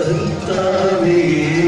കർത്താവേ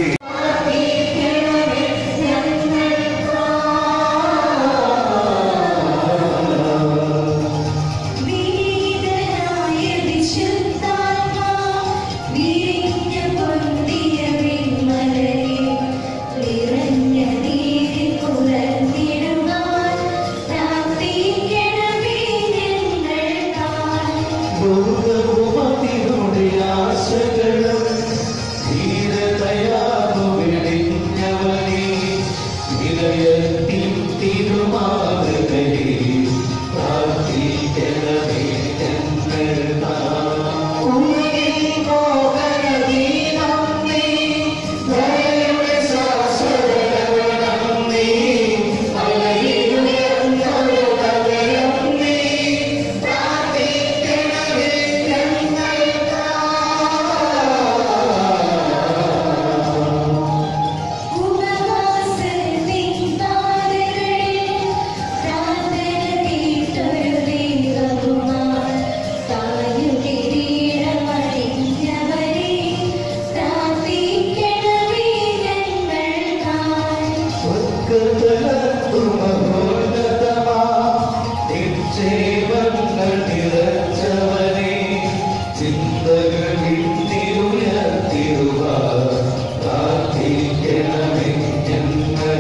വീരനായ വിശുദ്ധാത്മാ വീരിഞ്ഞ പൊന്തിയ വിൺമലരെ നിറഞ്ഞ നീതി പുലർന്നിടുവാൻ പ്രാർത്ഥിക്കണമേ ഞങ്ങൾക്കായി ഭൂതഭൂമതിയുടെ ആശകളും ധീരതയാകും വെടിഞ്ഞവനെ വിലയത്തിൻ തിരുമാറുകളെ പ്രാർത്ഥിക്കണമേ ഉപവാസത്തിൻ താരകളിൽ പ്രാർത്ഥന കേട്ടൊരു ദൈവകുമാർ തായുടെ വീരമണിഞ്ഞവരെ പ്രാർത്ഥിക്കണമേ ഞങ്ങൾക്കായി നിക്ഷേപങ്ങൾ നിറച്ചവനെ ചിന്തകളിൽ തിരുയർത്തിടുക പ്രാർത്ഥിക്കണമേ ഞങ്ങൾ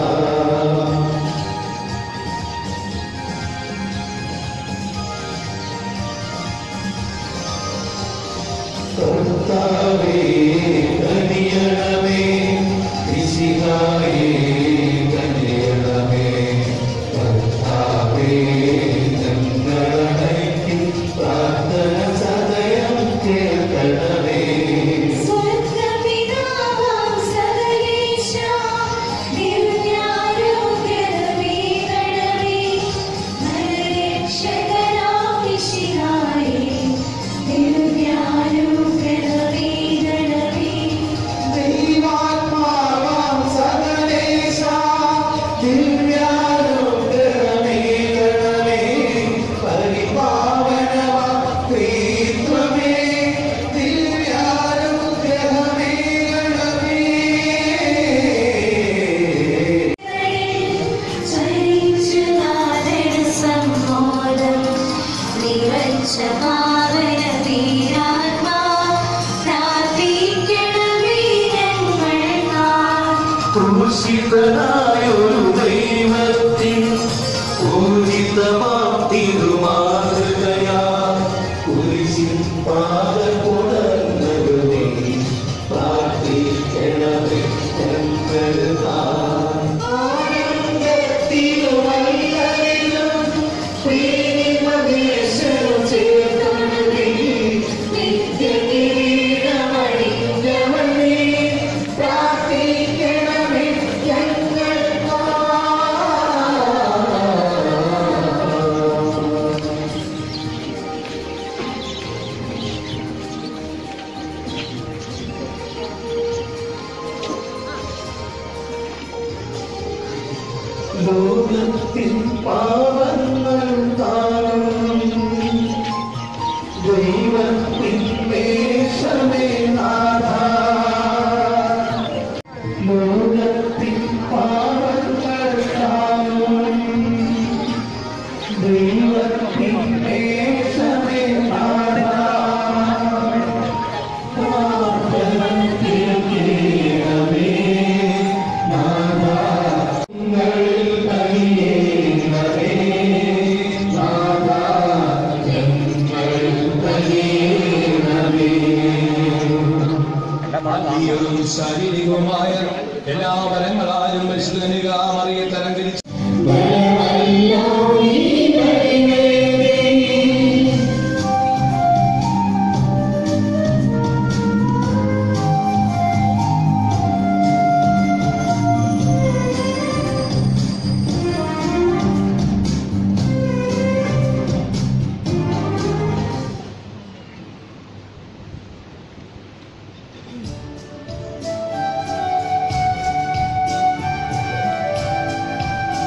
കർത്താവേ കനിയണമേ വിശിഹായേ കനിയണമേ കർത്താവേ ഞങ്ങളടയ്ക്കും പ്രാർത്ഥന സദയം കേൾക്കണമേ സ്വർഗ്ഗപിതാവാം സകലേശാ, ദിവ്യാരോഗ്യമേകണമേ. നരരക്ഷകനാം മിശിഹായേ, ദിവ്യാരോഗ്യമേകണമേ. ദൈവാത്മാവാം സകലേശ ദിവ്യാനുഗ്രഹമേകണമേ പരിപാവനമാം ത്രിത്വമേ ദിവ്യാനുഗ്രഹമേകണമേ ചരിച്ചു നാരണ സമ്മോദം, നിറച്ച പാവന വീരാത്മാ, പ്രാർത്ഥിക്കണമേ ഞങ്ങൾക്കായി. ക്രൂശിതനായൊരു ദൈവത്തിൻ പൂജിതമാം തിരുമാതൃകയാ കുരിശിൻ പാദകുടന്നവനെ പ്രാർത്ഥിക്കണമേ ഞങ്ങൾക്കായി. ആനന്ദത്തിലുമല്ലലിലും പ്രീതിമദേശം ചേർക്കണമേ നിത്യകിരീടമണിഞ്ഞവനേ പ്രാർത്ഥിക്കണമേ ഞങ്ങൾക്കായി. ലോകത്തിൻ പാവങ്ങൾ താഴും ദൈവത്തിൻ വേഷമേ നാഥ ലോകത്തിൻ പാവങ്ങൾ താഴും ദൈവത്തിൻ വേഷമേ നാഥ പ്രാർത്ഥന കേൾക്കണമേ നാഥ ഞങ്ങളിൽ കനിയേണമേ നാഥ ഞങ്ങളിൽ കനിയേണമേ ആത്മീയവും ശാരീരികവുമായ എല്ലാ വരങ്ങളാലും പരിശുദ്ധനിക മറിയെ തരംതിരിച്ച് ും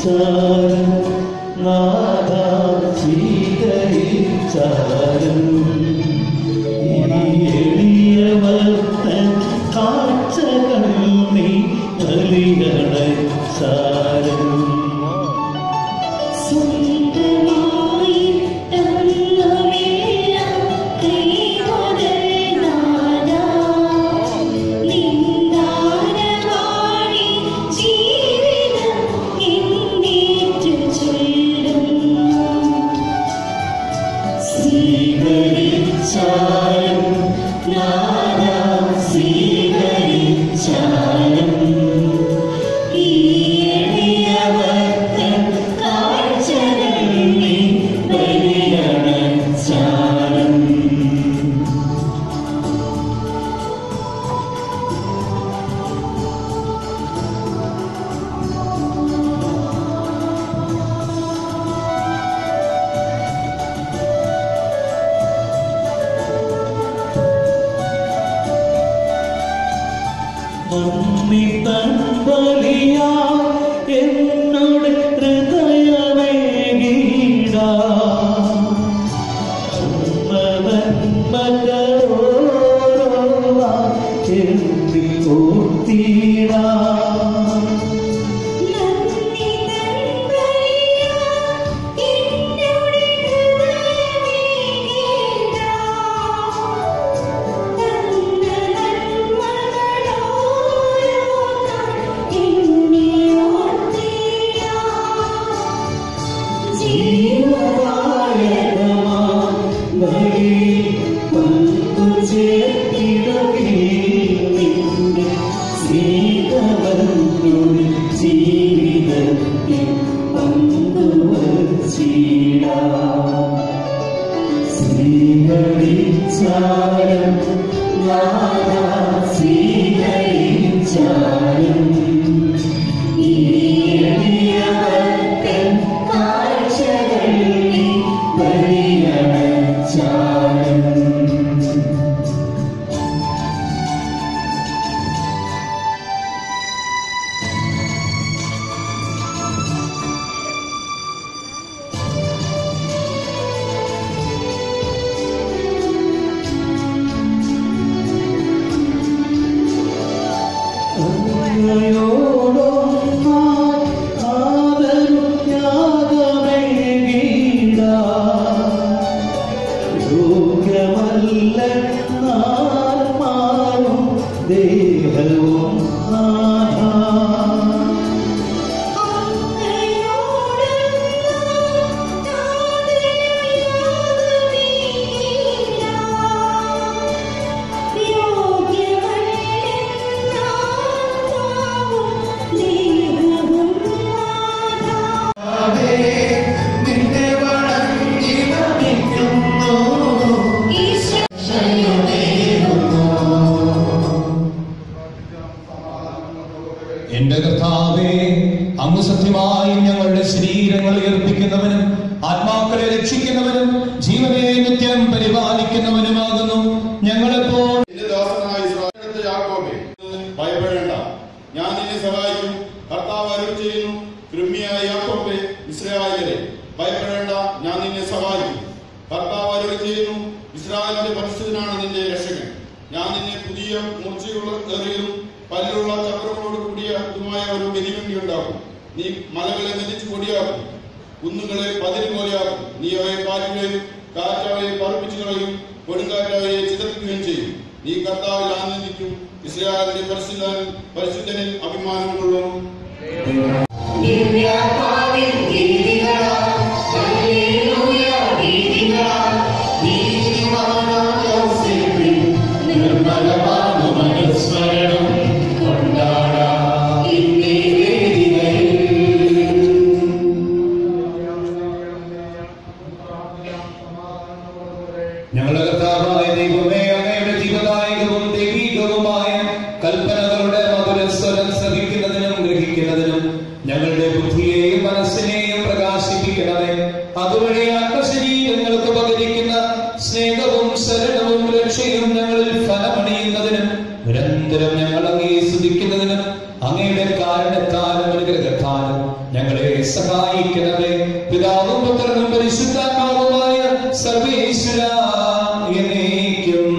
സ്വീകരിച്ചാലും നാഥ സ്വീകരിച്ചാലും എളിയവർത്തൻ കാഴ്ചകൾ നീ ബലിയടച്ചാലും സ്വന്തമായി തന്നവയെല്ലാം കൈമുതൽ നാദാ നിന്ദാനവാണി ജീവിതം എന്നേറ്റു ചൊല്ലുന്നു സ്വീകരിച്ചാലും നാഥ സ്വീകരിച്ചാലും ഈ എളിയവർത്തൻ കാഴ്ചകൾ നീ ബലിയടച്ചാലും നന്ദി തൻപലിയ എന്നോട് ഹൃദയമേ ഗീട എത്തി ഓർത്തിടാ നന്ദി തൻപലിയ എന്നോട് ഹൃദയമേ ഗീതാ തന്ന നന്മകളോരോന്നാൾ എന്നെ ഓർത്തിടാ ജീവദായകമാ വഴി പങ്കുചേർത്തിടവേ നിന്റെ സ്നേഹബന്ധുവിൽ ജീവിതത്തിൽ പങ്കുവച്ചിടാം സ്വീകരിച്ചാലും നാഥ സ്വീകരിച്ചാലും ഈ എളിയവർക്കൻ കാഴ്ചകൾ നീ ബലിയടച്ചാലും അങ്ങയോടൊന്നായി ആദരം ത്യാഗമേകീടാ. യോഗ്യമല്ലെന്നാൽ മാറും ദേഹവും നാഥാ. നിന്നെ വണങ്ങി നമിക്കുന്നു എന്റെ കർത്താവേ അങ്ങ് സത്യമായും ഞങ്ങളുടെ ശരീരങ്ങൾ ഉയർപ്പിക്കുന്നവനും ആത്മാക്കളെ രക്ഷിക്കുന്നവനും ജീവനെ നിത്യം പരിപാലിക്കുന്നവനുമാകുന്നു ഞങ്ങളെപ്പോൾ നിന്റെ ദാസനായ ഇസ്രായേലിന്റെ യാക്കോബേ ഭയപ്പെടേണ്ട ഞാൻ നിന്നെ സഹായിക്കും കർത്താവ് അരുൾ ചെയ്യുന്നു കൃമ്മിയായ യാക്കോബേ ഇസ്രായേലരെ ഭയപ്പെടേണ്ട ഞാൻ നിന്നെ സഹായിക്കും കർത്താവ് അരുൾ ചെയ്യുന്നു ഇസ്രായേലിന്റെ പരിസ്ഥിതിനാണ് നിന്റെ രക്ഷകൻ ഞാൻ നിന്നെ പുതിയ മൂർച്ചയുള്ള ഏറിയതും പല്ലുള്ള ചക്രങ്ങളോട് കൂടിയ ഇതുമായ ഒരു ഗതിവണ്ടി ഉണ്ടാക്കും നീ മലകളെ മെതിച്ചു പൊടിയാക്കും കുന്നുകളെ പതിര് പോലെയാക്കും നീ അവയെ പാറ്റുകയും കാറ്റവയെ പറപ്പിച്ചു കളയും കൊടുങ്കാറ്റവയെ ചിതറിക്കുകയും ചെയ്യും നീ കർത്താവിൽ ആനന്ദിക്കും ഇസ്രായേലിന്റെ പരിശുദ്ധൻ പരിശുദ്ധനിൽ അഭിമാനം കൊള്ളും ഞങ്ങളുടെ കർത്താവായ ദൈവമേ അങ്ങയുടെ ജീവദായകവും ദൈവീകവുമായ കൽപ്പനകളുടെ മധുരസ്വരം ശ്രവിക്കുന്നതിനും ഗ്രഹിക്കുന്നതിനും ഞങ്ങളുടെ ബുദ്ധിയെയും മനസ്സിനെയും പ്രകാശിപ്പിക്കണമേ അതുവഴി ആത്മശരീരങ്ങൾക്ക് പകരിക്കുന്ന സ്നേഹവും ശരണവും രക്ഷയും ഞങ്ങളിൽ ഫലമണിയുന്നതിനും നിരന്തരം ഞങ്ങൾ അങ്ങേ സ്തുതിക്കുന്നതിനും അങ്ങയുടെ കാരണത്താലും അനുഗ്രഹത്താലും ഞങ്ങളെ സഹ ഈശ്വര എന്നേക്കും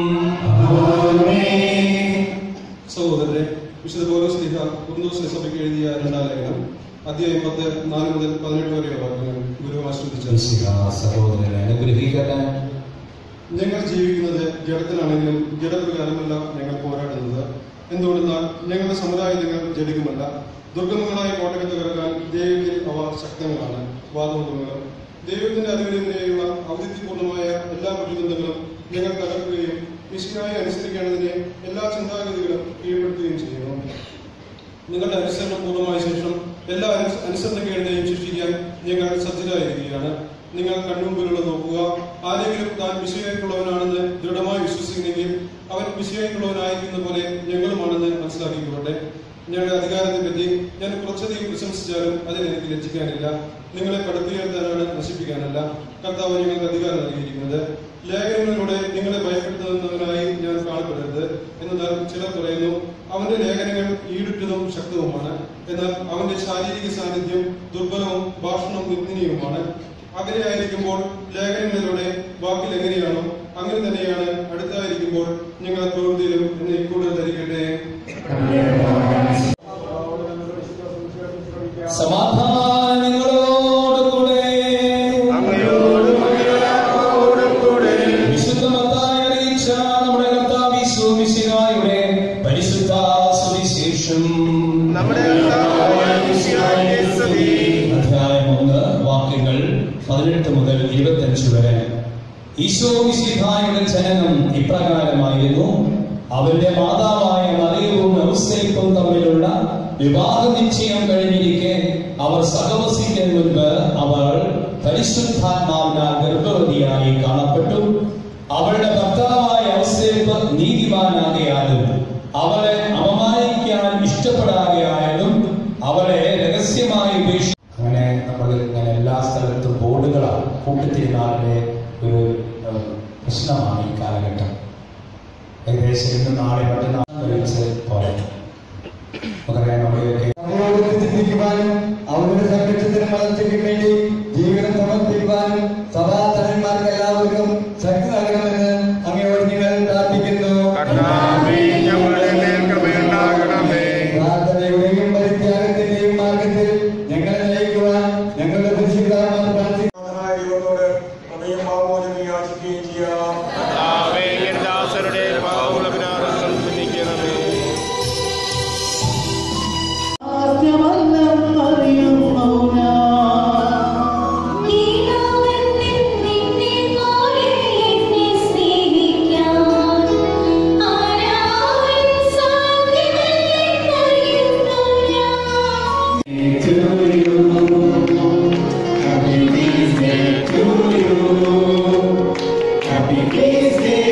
സഹോദരരെ വിശുദ്ധ പൗലോസ് ലീഹ കുറുന്തോസ് സഭയ്ക്ക് എഴുതിയ രണ്ടാം ലേഖനം അധ്യായം പത്ത് നാല് മുതൽ പതിനെട്ട് വരെയുള്ള വാക്യങ്ങൾ ഗുരു ആശ്രദിച്ചു ഈശ്വര സഹോദരനെ അനുഗ്രഹിക്കട്ടെ ഞങ്ങൾ ജീവിക്കുന്നത് ജഡത്തിലാണെങ്കിലും ജഡപ്രകാരമല്ല ഞങ്ങൾ പോരാടുന്നത് എന്തുകൊണ്ടെന്നാൽ ഞങ്ങളുടെ സമുദായങ്ങൾ ജഡികമല്ല ദുർഗമങ്ങളായ കോട്ടകൾ തകർക്കാൻ ദൈവത്തിൽ അവ ശക്തങ്ങളാണ് വാദമുഖങ്ങളും ദൈവത്തിന്റെ അറിവിനെതിരെയുള്ള ഔദിത്യപൂർണമായ എല്ലാ പ്രതിബന്ധങ്ങളും ഞങ്ങൾ തകർക്കുകയും മിശിഹായി അനുസരിക്കേണ്ടതിനെ എല്ലാ ചിന്താഗതികളും കീഴ്പ്പെടുത്തുകയും ചെയ്യുന്നു നിങ്ങളുടെ അനുസരണം പൂർണ്ണമായ ശേഷം എല്ലാ അനുസ- അനുസരണക്കേടിനെയും സൃഷ്ടിക്കാൻ ഞങ്ങൾ സജ്ജരായിരിക്കുകയാണ് നിങ്ങൾ കൺമുമ്പിലുള്ള നോക്കുക ആരെങ്കിലും താൻ വിഷയമായിട്ടുള്ളവനാണെന്ന് ദൃഢമായി വിശ്വസിക്കുന്നെങ്കിൽ അവൻ വിഷയമായിട്ടുള്ളവനായിരിക്കുന്ന പോലെ ഞങ്ങളുമാണെന്ന് മനസ്സിലാക്കിക്കൊള്ളട്ടെ ഞങ്ങളുടെ അധികാരത്തെ പറ്റി ഞാൻ കുറച്ചധികം പ്രശംസിച്ചാലും അതിന് എനിക്ക് ലജ്ജിക്കാനില്ല നിങ്ങളെ പടുത്തുയർത്താനാണ് നശിപ്പിക്കാനല്ല കർത്താവ് ഞങ്ങൾക്ക് അധികാരം നൽകിയിരിക്കുന്നത് ലേഖനങ്ങളിലൂടെ നിങ്ങളെ ഭയപ്പെടുത്തുന്നവനായി ഞാൻ കാണപ്പെടരുത് എന്നാൽ ചിലർ പറയുന്നു അവന്റെ ലേഖനങ്ങൾ ഈടുറ്റതും ശക്തവുമാണ് എന്നാൽ അവന്റെ ശാരീരിക സാന്നിധ്യം ദുർബലവും ഭാഷണം നിന്ദനീയവുമാണ് അകലെയായിരിക്കുമ്പോൾ ലേഖനങ്ങളിലൂടെ വാക്കിൽ എങ്ങനെയാണോ അങ്ങനെ തന്നെയാണ് അടുത്തായിരിക്കുമ്പോൾ ഞങ്ങളെ പ്രവൃത്തിയിലും എന്നെ കൂടുതൽ ധരിക്കട്ടെ സമാധാനം നിങ്ങളോട് കൂടെ വിശുദ്ധ മത്തായി അറിയിച്ച നമ്മുടെ കർത്താവ് യേശു മിശിഹായുടെ പരിശുദ്ധ സുവിശേഷം അധ്യായം ഒന്ന് വാക്യങ്ങൾ പതിനെട്ട് മുതൽ ഇരുപത്തഞ്ച് വരെ ഈശോ മിശിഹായുടെ ജനനം ഇപ്രകാരമായിരുന്നു അവന്റെ മാതാവായ മറിയവും ഔസേപ്പും തമ്മിലുള്ള വിവാഹ നിശ്ചയം കഴിഞ്ഞിരിക്കെ അവർ സഹവസിക്കാൻ മുൻപ് അവൾ പരിശുദ്ധാത്മാവിനാൽ ഗർഭവതിയായി കാണപ്പെട്ടു അവളുടെ ഭർത്താവായ ഔസേപ്പ് നീതിമാനാകയാലും അവളെ അപമാനിക്കാൻ ഇഷ്ടപ്പെടാതെയായാലും അവളെ രഹസ്യമായി ഉപേക്ഷി അങ്ങനെ നമ്മൾ ഇങ്ങനെ എല്ലാ സ്ഥലത്തും ബോർഡുകളാണ് കൂട്ടുതിരുനാളിലെ ഒരു ഏഹ്, പ്രശ്നമാണ് ഈ കാലഘട്ടം ഏകദേശം ഇന്ന് നാളെ മറ്റന്നാൾ വെച്ച് പോലെ നമുക്കറിയാം നമ്മുടെയൊക്കെ സമൂഹത്തിൽ ചിന്തിക്കുവാനും അവരുടെ സംരക്ഷണത്തിന് വളർച്ചയ്ക്ക് വേണ്ടി ജീവിതം സമർപ്പിക്കുവാനും സഭാതലന്മാർക്ക് എല്ലാവർക്കും ശക്തി നൽകണമെന്ന് അങ്ങയോട് നിങ്ങൾ പ്രാർത്ഥിക്കുന്നു പ്രാർത്ഥനയുടെയും പരിത്യാഗത്തിന്റെയും മാർഗത്തിൽ ഞങ്ങളെ നയിക്കുവാൻ ഞങ്ങളുടെ പരിശുദ്ധമായ പ്രാർത്ഥിക്കുന്നു ദൈവത്തോട് പ്രമേയം ഭാവോചനം യാചിക്കുകയും ചെയ്യാം ദാസരുടെ പാവമുള്ളവനാണ് ക്ഷമിക്കണമേ ആദ്യമല്ലം അറിയും മൗനാ നീനാവൻ നിന്നെ പോലെ എന്നെ സ്നേഹിക്കാൻ ആരാവൻ സാധ്യമല്ലെന്നറിയുന്നു ഞാൻ Happy birthday to you. Happy birthday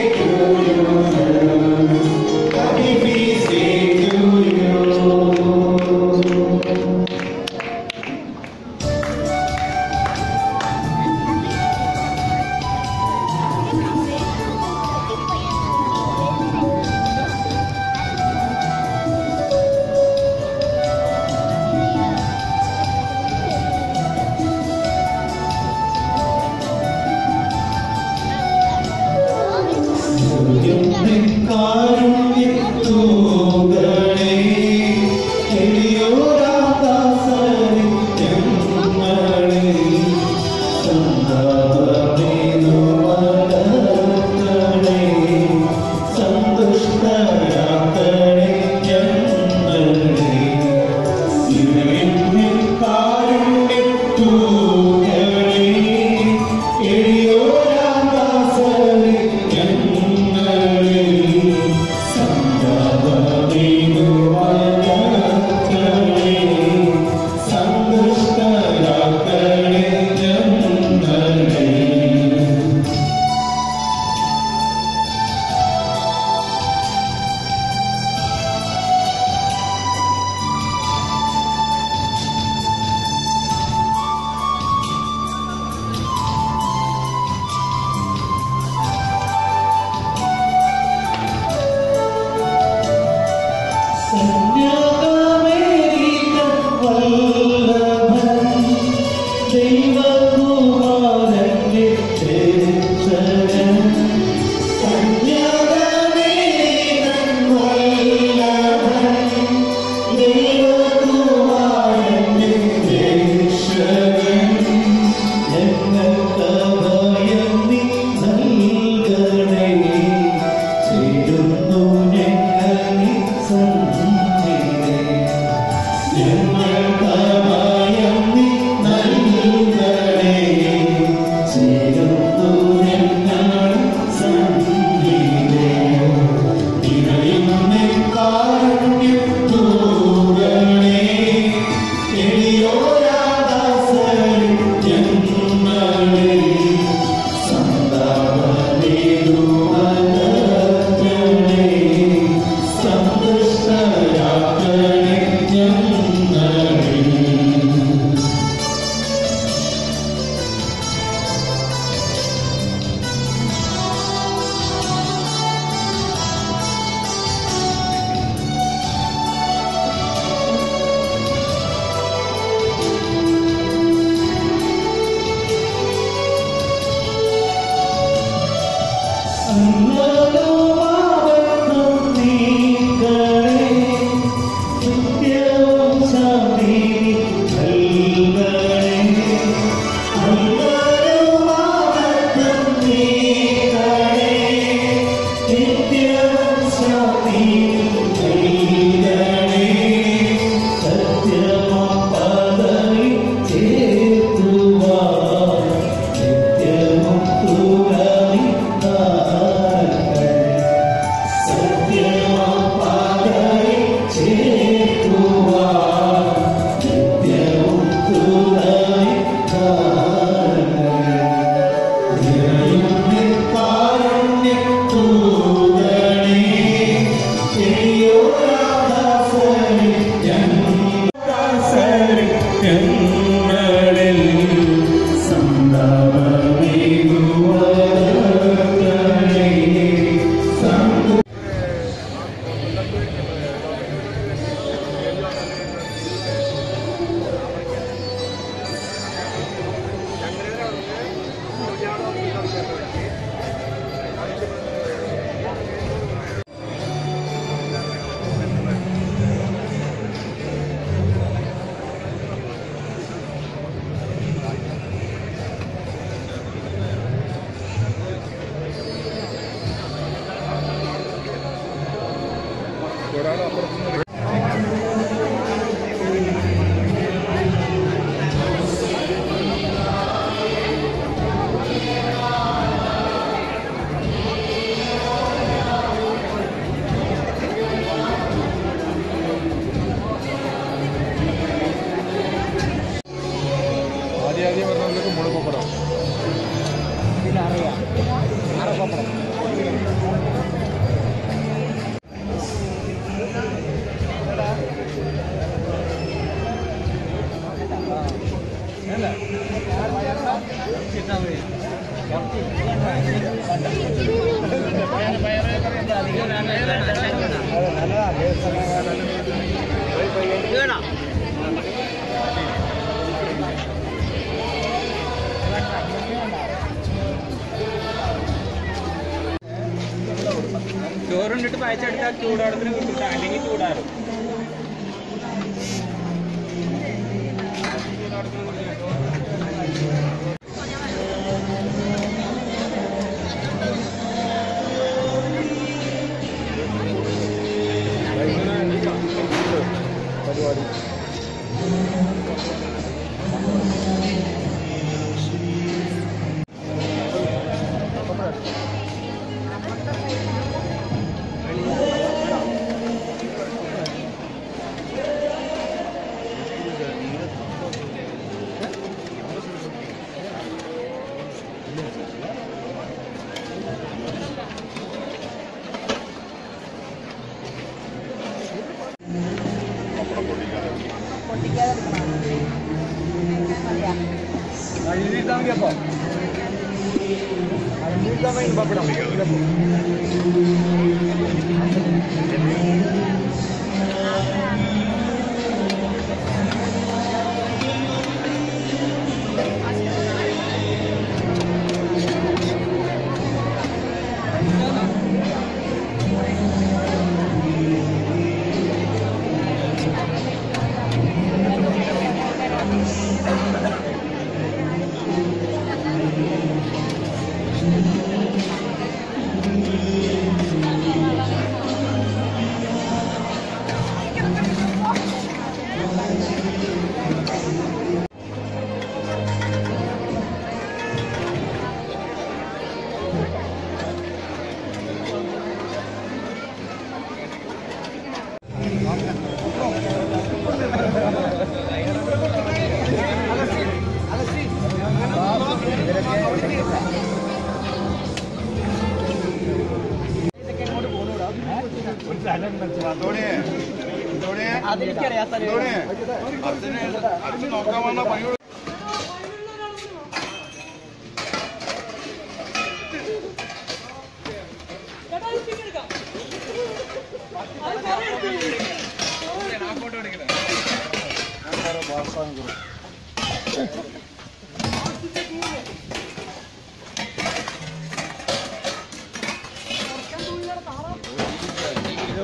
ചോറുണ്ടിട്ട് പയച്ചെടുത്താൽ ചൂടോടത്തിന് കിട്ടില്ല അല്ലെങ്കിൽ ചൂടാറും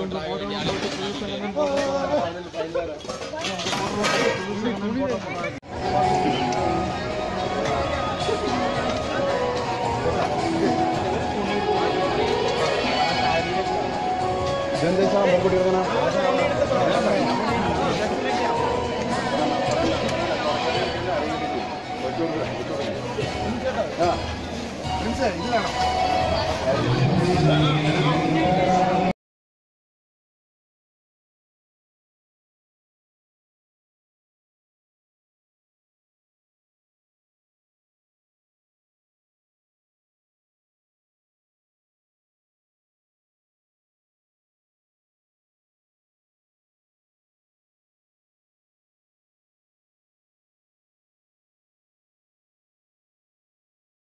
ആ